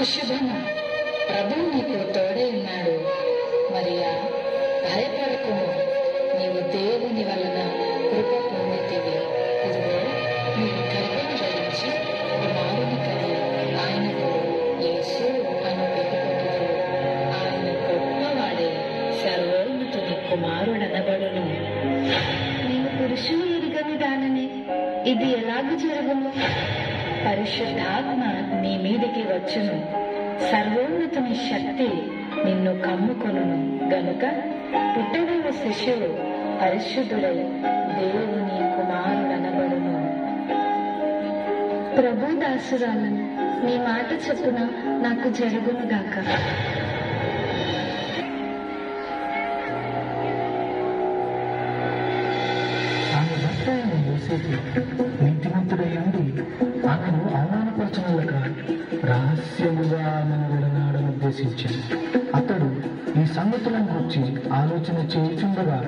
శుభము ప్రభు నీకు తోడే ఉన్నాడు మరియా భయపడకుము నీవు దేవుని వలన కృప పొందితివి ఇదిగో నీవు గర్భం ధరించి కుమారుని కని ఆయనకు యేసు అను పేరు పెట్టుదు ఆయన గొప్పవాడే సర్వోన్నతుని కుమారుడనబడును నేను పురుషుని ఎరుగని దానని ఇది ఎలాగ జరుగును పరిశుద్ధాత్మ నీ మీదికి వచ్చును సర్వోన్నతుని శక్తి నిన్ను కమ్ముకొనును గనుక పుట్టగల శిశువు పరిశుద్ధుడై దేవుని కుమారుడనబడును ప్రభు దాసురాలను నీ మాట చెప్పున నాకు జరుగును గాక ఆమె భర్త అయిన యోసేపు నీతిమంతుడై ఉండి ఆమెను అవమానపరచనలక రహస్యముగా ఆమెను విడనాడని ఉద్దేశించింది అతడు ఈ సంగతులను గురించి ఆలోచన చేయుచుండగా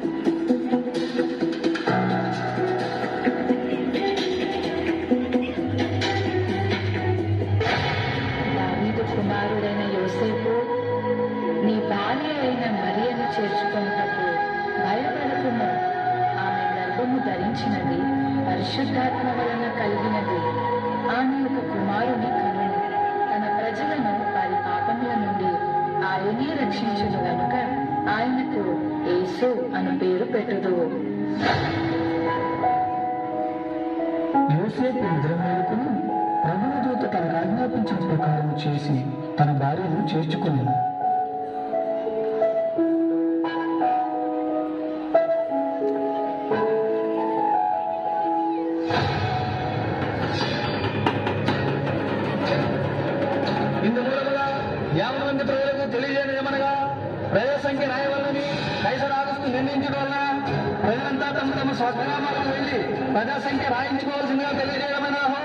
దావీదు కుమారుడైన యోసేపు నీ భార్య అయిన మరియను చేర్చుకొనుటకు భయపడకుము ఆమె గర్భము ధరించినది పరిశుద్ధాత్మ వలన కలిగినది ఆమె ఒక కుమారుని కనును తన ప్రజలను వారి పాపముల నుండి ఆయనే రక్షించును గనుక ఆయనకు యేసు అను పేరు పెట్టుదు యోసేపు నిద్ర మేలుకుని ప్రభువు దూత తనకు ఆజ్ఞాపించిన ప్రకారం చేసి తన భార్యను చేర్చుకున్నాను ఇందుమూలముగా యాభై మంది ప్రజలకు తెలియజేయమనగా ప్రజల సంఖ్య రాయవలనని కైసర్ ఆగస్టు నిర్ణయించడం వలన ప్రజలంతా తమ తమ స్వగ్రామాలకు వెళ్లి ప్రజా సంఖ్య రాయించుకోవాల్సిందిగా తెలియజేయమని అహో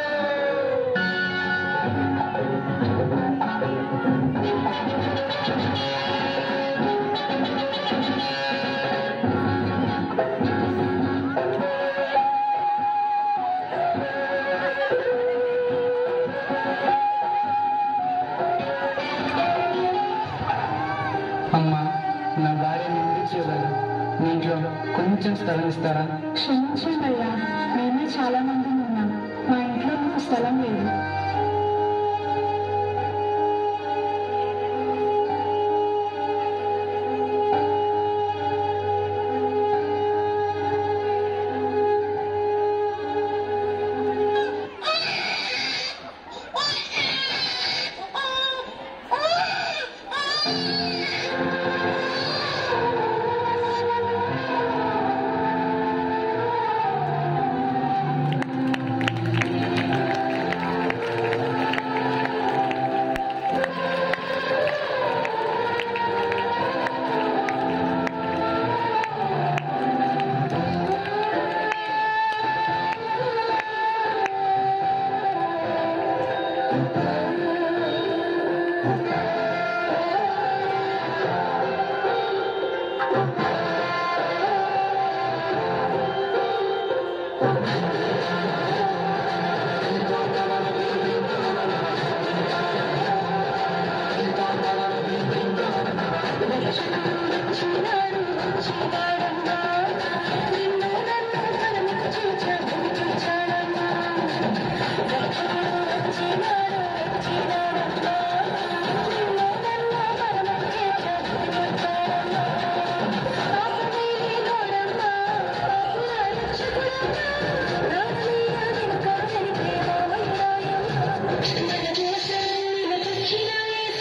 అమ్మా నా భార్య నుండి చేయగలను మీ ఇంట్లో కొంచెం స్థలం ఇస్తారా క్షమించండియ్యా మేమే చాలా మంది ఉన్నాం మా ఇంట్లో నాకు స్థలం లేదు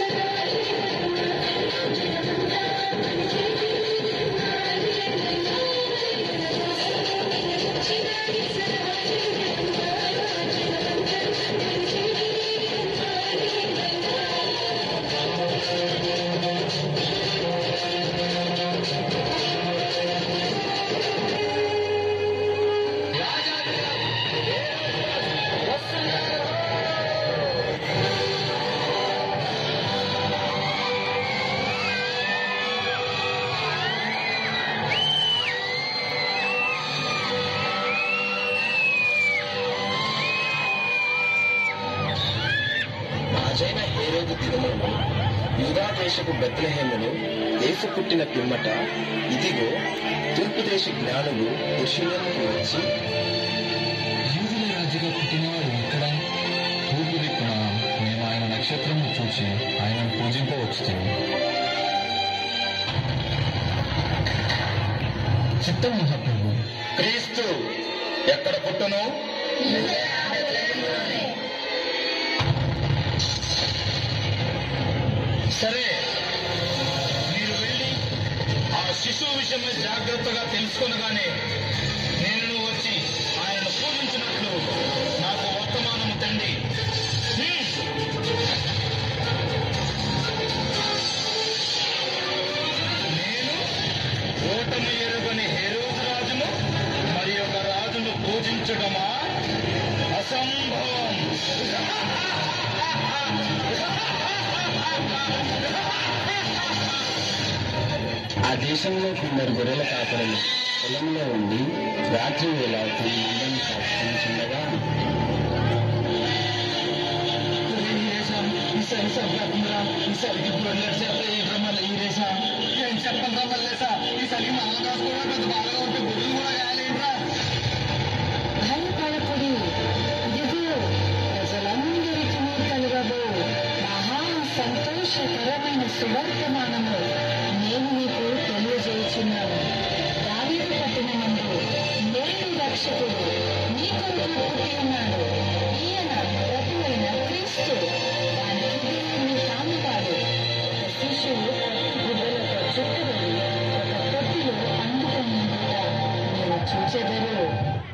Thank you. దినమున యూదా దేశపు బెత్లహేమును యేసు పుట్టిన పిమ్మట ఇదిగో తూర్పు దేశ జ్ఞానులు యెరూషలేముకు వచ్చి యూదుల రాజుగా పుట్టినవాడు ఇక్కడ తూర్పు దిక్కున మేము ఆయన నక్షత్రము చూచి ఆయనను పూజింపవచ్చుతుంది చిత్తం మహాప్రభు క్రీస్తు ఎక్కడ పుట్టును సరే మీరు వెళ్ళి ఆ శిశువు విషయమై జాగ్రత్తగా తెలుసుకొనగానే నేను వచ్చి ఆయన పూజించినట్లు నాకు వర్తమానము తండి హ్మ్. నేను ఓటమి ఎరుగని హెరోదు రాజును మరి ఒక రాజును పూజించడమా అసంభవం ఆ దేశంలో కొందరు గొర్రెల కాపరులు పొలంలో ఉండి రాత్రి వేళ తమ మందను కాచుకుంటుండగా భయపడకుడి ఇదిగో ప్రజలందరికీ కలుగబో మహా సంతోషకరమైన సువర్తమానము నేను మీకు తెలియజేయుచున్నాను దావీదు పట్టణమందు నేను రక్షకుడు మీ కొరకు పుట్టి ఉన్నాడు ఈయన ప్రభువైన క్రీస్తు దానికి దేవుని కానుగాడు ఒక శిశువు పట్టు గుడ్డలతో చుట్టబడి ఒక తొట్టిలో అందుకొని ఉండగా మీరు చూచెదరు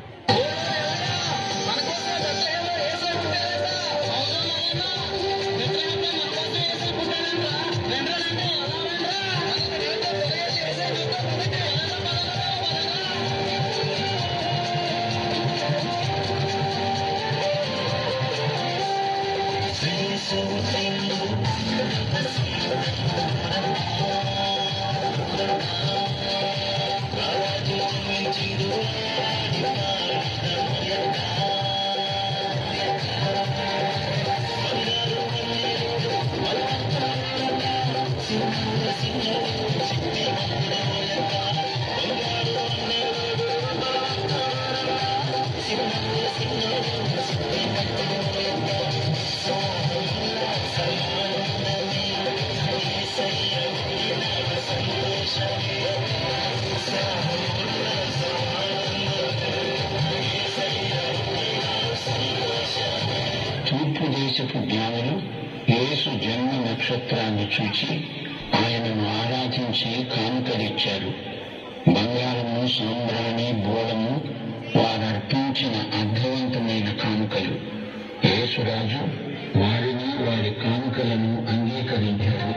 తూర్పు దేశపు జ్ఞానులు యేసు జన్మ నక్షత్రాన్ని చూచి ఆయనను ఆరాధించి కానుకలిచ్చారు బంగారము సాంబ్రాణి బోళము వారు అర్పించిన అర్థవంతమైన కానుకలు యేసురాజు వారిని వారి కానుకలను అంగీకరించారు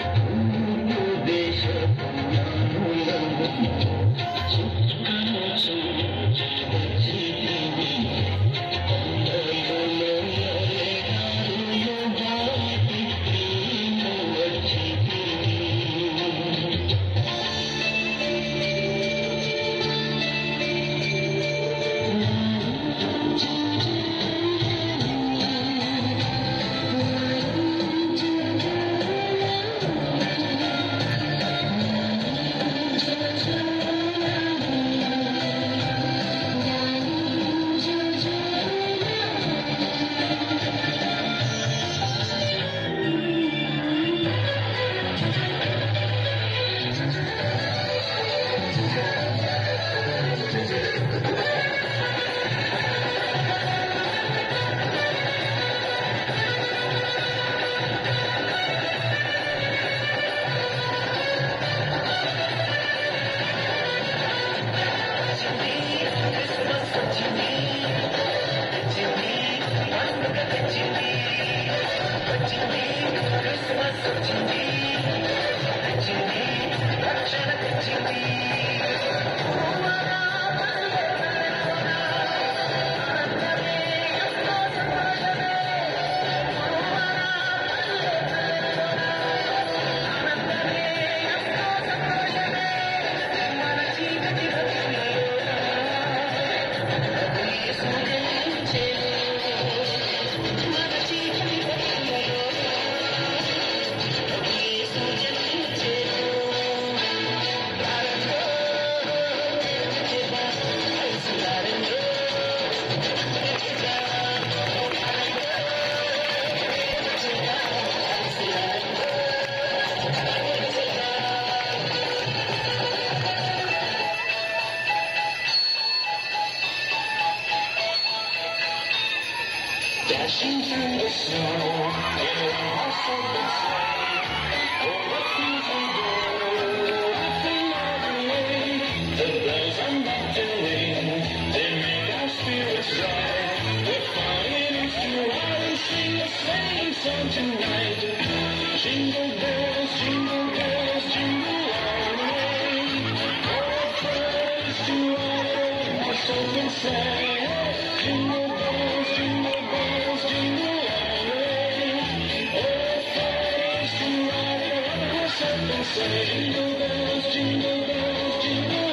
Jingle bells, jingle bells, jingle